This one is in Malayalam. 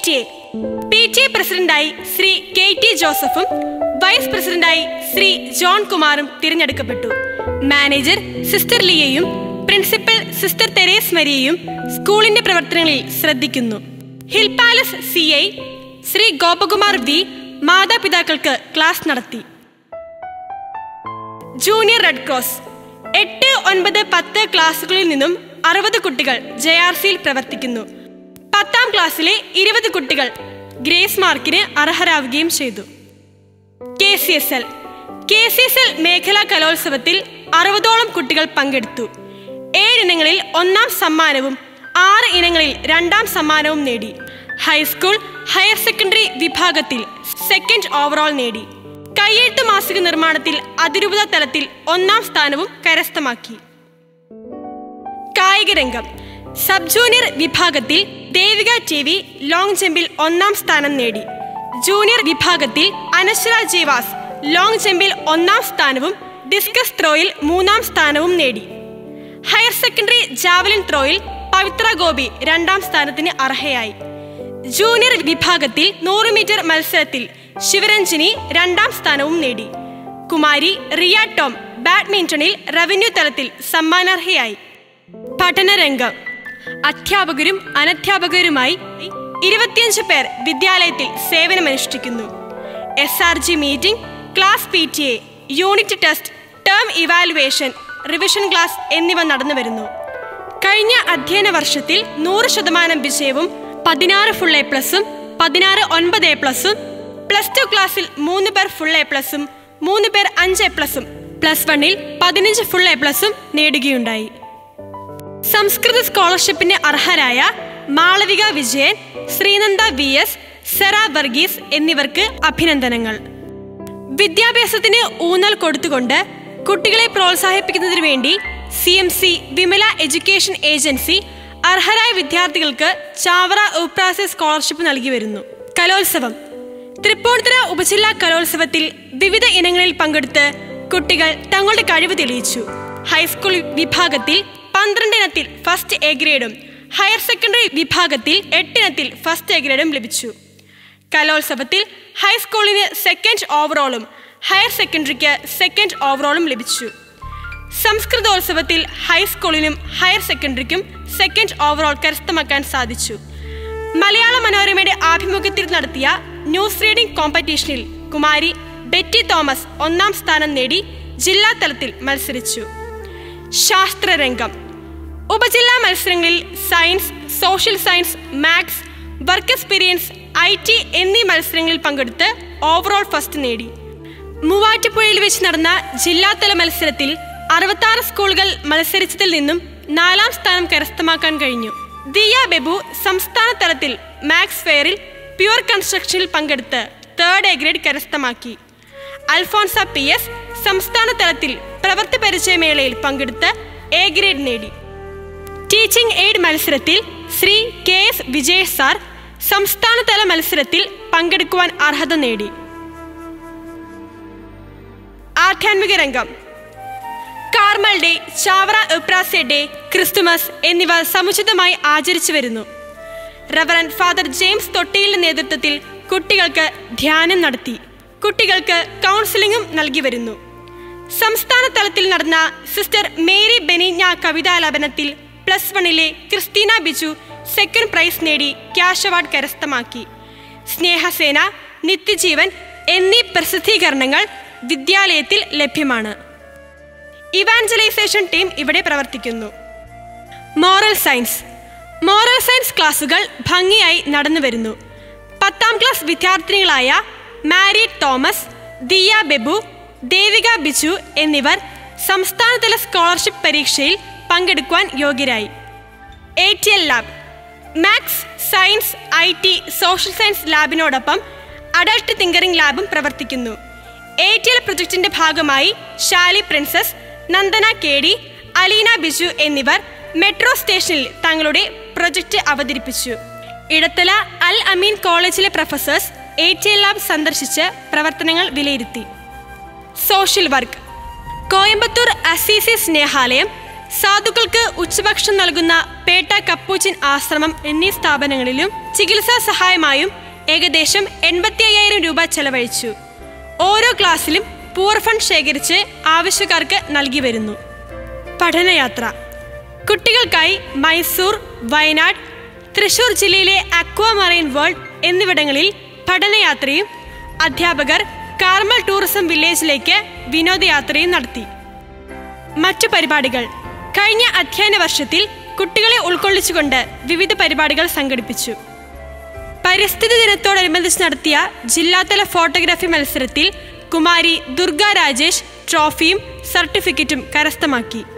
T A P T A പ്രസിഡന്റായി ശ്രീ കെ ടി ജോസഫും വൈസ് പ്രസിഡന്റായി ശ്രീ ജോൺ കുമാറും തിരഞ്ഞെടുക്കപ്പെട്ടു മാനേജർ സിസ്റ്റർ ലിയയും പ്രിൻസിപ്പൽ സിസ്റ്റർ തെരേസ് മരിയയും സ്കൂളിന്റെ പ്രവർത്തനങ്ങളിൽ ശ്രദ്ധിക്കുന്നു Hill Palace C I Shri Gopakumar V മാതാപിതാക്കൾക്ക് ക്ലാസ് നടത്തി ജൂനിയർ റെഡ് ക്രോസ് എട്ട് ഒൻപത് പത്ത് ക്ലാസ്സുകളിൽ നിന്നും അറുപത് കുട്ടികൾ ജെ ആർ സിയിൽ പ്രവർത്തിക്കുന്നു പത്താം ക്ലാസ്സിലെ ഇരുപത് കുട്ടികൾ ഗ്രേസ് മാർക്കിന് അർഹരാവുകയും ചെയ്തു K C S L K C S L മേഖലാ കലോത്സവത്തിൽ അറുപതോളം കുട്ടികൾ പങ്കെടുത്തു ഏഴിനങ്ങളിൽ ഒന്നാം സമ്മാനവും ആറ് ഇനങ്ങളിൽ രണ്ടാം സമ്മാനവും നേടി ഹൈസ്കൂൾ ഹയർ സെക്കൻഡറി വിഭാഗത്തിൽ സെക്കൻഡ് ഓവറോൾ നേടി കയ്യെഴുത്ത് മാസിക നിർമ്മാണത്തിൽ അതിരൂപത തലത്തിൽ ഒന്നാം സ്ഥാനവും കരസ്ഥമാക്കി കായിക രംഗം സബ് ജൂനിയർ വിഭാഗത്തിൽ ദേവിക ടി വി ലോങ് ജമ്പിൽ ഒന്നാം സ്ഥാനം നേടി ജൂനിയർ വിഭാഗത്തിൽ അനശ്വര ജീവാസ് ലോങ് ജമ്പിൽ ഒന്നാം സ്ഥാനവും ഡിസ്കസ് ത്രോയിൽ മൂന്നാം സ്ഥാനവും നേടി ഹയർ സെക്കൻഡറി ജാവലിൻ ത്രോയിൽ പവിത്ര ഗോപി രണ്ടാം സ്ഥാനത്തിന് അർഹയായി ജൂനിയർ വിഭാഗത്തിൽ നൂറ് മീറ്റർ മത്സരത്തിൽ ശിവരഞ്ജിനി രണ്ടാം സ്ഥാനവും നേടി കുമാരി റിയ ടോം ബാഡ്മിന്റണിൽ റവന്യൂ തലത്തിൽ സമ്മാനാർഹയായി പഠനരംഗം അധ്യാപകരും അനധ്യാപകരുമായി ഇരുപത്തിയഞ്ച് പേർ വിദ്യാലയത്തിൽ സേവനമനുഷ്ഠിക്കുന്നു S R G meeting class P T A unit test term evaluation revision class എന്നിവ നടന്നു വരുന്നു കഴിഞ്ഞ അധ്യയന വർഷത്തിൽ നൂറ് ശതമാനം വിജയവും പതിനാറ് ഫുൾ എ പ്ലസും പതിനാറ് ഒൻപത് എ പ്ലസും പ്ലസ് ടു ക്ലാസ്സിൽ മൂന്ന് പേർ ഫുൾ എ പ്ലസും മൂന്ന് പേർ അഞ്ച് എ പ്ലസും പ്ലസ് വണ്ണിൽ പതിനഞ്ച് ഫുൾ എ പ്ലസും നേടുകയുണ്ടായി സംസ്കൃത സ്കോളർഷിപ്പിന് അർഹരായ മാളവിക വിജയൻ ശ്രീനന്ദ വി എസ് സെറ വർഗീസ് എന്നിവർക്ക് അഭിനന്ദനങ്ങൾ വിദ്യാഭ്യാസത്തിന് ഊന്നൽ കൊടുത്തുകൊണ്ട് കുട്ടികളെ പ്രോത്സാഹിപ്പിക്കുന്നതിന് വേണ്ടി C M C Vimala education agency അർഹരായ വിദ്യാർത്ഥികൾക്ക് ചാവറ ഉപ്രാസ സ്കോളർഷിപ്പ് നൽകി വരുന്നു കലോത്സവം തൃപ്പൂണിത്തുറ ഉപജില്ലാ കലോത്സവത്തിൽ വിവിധ ഇനങ്ങളിൽ പങ്കെടുത്ത് കുട്ടികൾ തങ്ങളുടെ കഴിവ് തെളിയിച്ചു ഹൈസ്കൂൾ വിഭാഗത്തിൽ പന്ത്രണ്ട് ഇനത്തിൽ ഫസ്റ്റ് എ ഗ്രേഡും ഹയർ സെക്കൻഡറി വിഭാഗത്തിൽ എട്ടിനത്തിൽ ഫസ്റ്റ് എ ഗ്രേഡും ലഭിച്ചു കലോത്സവത്തിൽ ഹൈസ്കൂളിന് സെക്കൻഡ് ഓവറോളും ഹയർ സെക്കൻഡറിക്ക് സെക്കൻഡ് ഓവറോളും ലഭിച്ചു സംസ്കൃതോത്സവത്തിൽ ഹൈസ്കൂളിനും ഹയർ സെക്കൻഡറിക്കും സെക്കൻഡ് ഓവറോൾ കരസ്ഥമാക്കാൻ സാധിച്ചു മലയാള മനോരമയുടെ ആഭിമുഖ്യത്തിൽ നടത്തിയ ന്യൂസ് റീഡിംഗ് കോമ്പറ്റീഷനിൽ കുമാരി ബെറ്റി തോമസ് ഒന്നാം സ്ഥാനം നേടി ജില്ലാ തലത്തിൽ മത്സരിച്ചു ശാസ്ത്രരംഗം ഉപജില്ലാ മത്സരങ്ങളിൽ science social science maths work experience I T എന്നീ മത്സരങ്ങളിൽ പങ്കെടുത്ത് ഓവറോൾ ഫസ്റ്റ് നേടി മൂവാറ്റുപുഴയിൽ വെച്ച് നടന്ന ജില്ലാതല മത്സരത്തിൽ അറുപത്താറ് സ്കൂളുകൾ മത്സരിച്ചതിൽ നിന്നും നാലാം സ്ഥാനം കരസ്ഥമാക്കാൻ കഴിഞ്ഞു ദിയ ബെബു സംസ്ഥാന തലത്തിൽ മാക്സ് ഫെയറിൽ പ്യുവർ കൺസ്ട്രക്ഷനിൽ പങ്കെടുത്ത് തേർഡ് എ ഗ്രേഡ് കരസ്ഥമാക്കി അൽഫോൺസ പി എസ് സംസ്ഥാന തലത്തിൽ പ്രവൃത്തി പരിചയമേളയിൽ പങ്കെടുത്ത് എ ഗ്രേഡ് നേടി ടീച്ചിംഗ് എയ്ഡ് മത്സരത്തിൽ Shri K S Vijay sir സംസ്ഥാനതല മത്സരത്തിൽ പങ്കെടുക്കുവാൻ അർഹത നേടി ആധ്യാത്മിക രംഗം Carmel day Chavara Euphrasia day Christmas എന്നിവ സമുചിതമായി ആചരിച്ചു വരുന്നു റവറൻ ഫാദർ ജെയിംസ് തൊട്ടിയിലെ നേതൃത്വത്തിൽ കുട്ടികൾക്ക് ധ്യാനം നടത്തി കുട്ടികൾക്ക് കൗൺസിലിംഗും നൽകി വരുന്നു സംസ്ഥാന തലത്തിൽ നടന്ന സിസ്റ്റർ മേരി ബെനിഞ്ഞ കവിതാലാപനത്തിൽ പ്ലസ് വണ്ണിലെ ക്രിസ്റ്റീന ബിജു സെക്കൻഡ് പ്രൈസ് നേടി ക്യാഷ് അവാർഡ് കരസ്ഥമാക്കി സ്നേഹസേന നിത്യജീവൻ എന്നീ പ്രസിദ്ധീകരണങ്ങൾ വിദ്യാലയത്തിൽ ലഭ്യമാണ് ഇവാഞ്ചലൈസേഷൻ ടീം ഇവിടെ പ്രവർത്തിക്കുന്നു മോറൽ സയൻസ് മോറൽ സയൻസ് ക്ലാസുകൾ ഭംഗിയായി നടന്നു വരുന്നു പത്താം ക്ലാസ് വിദ്യാർത്ഥിനികളായ മാരി തോമസ് ദിയ ബെബു ദേവിക ബിജു എന്നിവർ സംസ്ഥാനതല സ്കോളർഷിപ്പ് പരീക്ഷയിൽ പങ്കെടുക്കുവാൻ യോഗ്യരായി A T L lab maths science I T social science ലാബിനോടൊപ്പം അഡൾട്ട് തിങ്കറിംഗ് ലാബും പ്രവർത്തിക്കുന്നു എ ടി എൽ പ്രൊജക്ടിന്റെ ഭാഗമായി Shali Princes Nandana K D Aleena Biju എന്നിവർ മെട്രോ സ്റ്റേഷനിൽ തങ്ങളുടെ പ്രൊജക്ട് അവതരിപ്പിച്ചു ഇടത്തല അൽ അമീൻ കോളേജിലെ professors A T L lab സന്ദർശിച്ച് പ്രവർത്തനങ്ങൾ വിലയിരുത്തി social work Coimbatore Assisi Snehalayam സാധുക്കൾക്ക് ഉച്ചഭക്ഷണം നൽകുന്ന പേട്ട കപ്പൂച്ചിൻ ആശ്രമം എന്നീ സ്ഥാപനങ്ങളിലും ചികിത്സാ സഹായമായും ഏകദേശം എൺപത്തി അയ്യായിരം രൂപ ചെലവഴിച്ചു ഓരോ ക്ലാസ്സിലും പൂർ ഫണ്ട് ശേഖരിച്ച് ആവശ്യക്കാർക്ക് നൽകി വരുന്നു പഠനയാത്ര കുട്ടികൾക്കായി മൈസൂർ വയനാട് തൃശൂർ ജില്ലയിലെ അക്വ മറൈൻ വേൾഡ് എന്നിവിടങ്ങളിൽ പഠനയാത്രയും അധ്യാപകർ കാർമൽ ടൂറിസം വില്ലേജിലേക്ക് വിനോദയാത്രയും നടത്തി മറ്റു പരിപാടികൾ കഴിഞ്ഞ അധ്യയന വർഷത്തിൽ കുട്ടികളെ ഉൾക്കൊള്ളിച്ചുകൊണ്ട് വിവിധ പരിപാടികൾ സംഘടിപ്പിച്ചു പരിസ്ഥിതി ദിനത്തോടനുബന്ധിച്ച് നടത്തിയ ജില്ലാതല ഫോട്ടോഗ്രാഫി മത്സരത്തിൽ കുമാരി ദുർഗ രാജേഷ് ട്രോഫിയും സർട്ടിഫിക്കറ്റും കരസ്ഥമാക്കി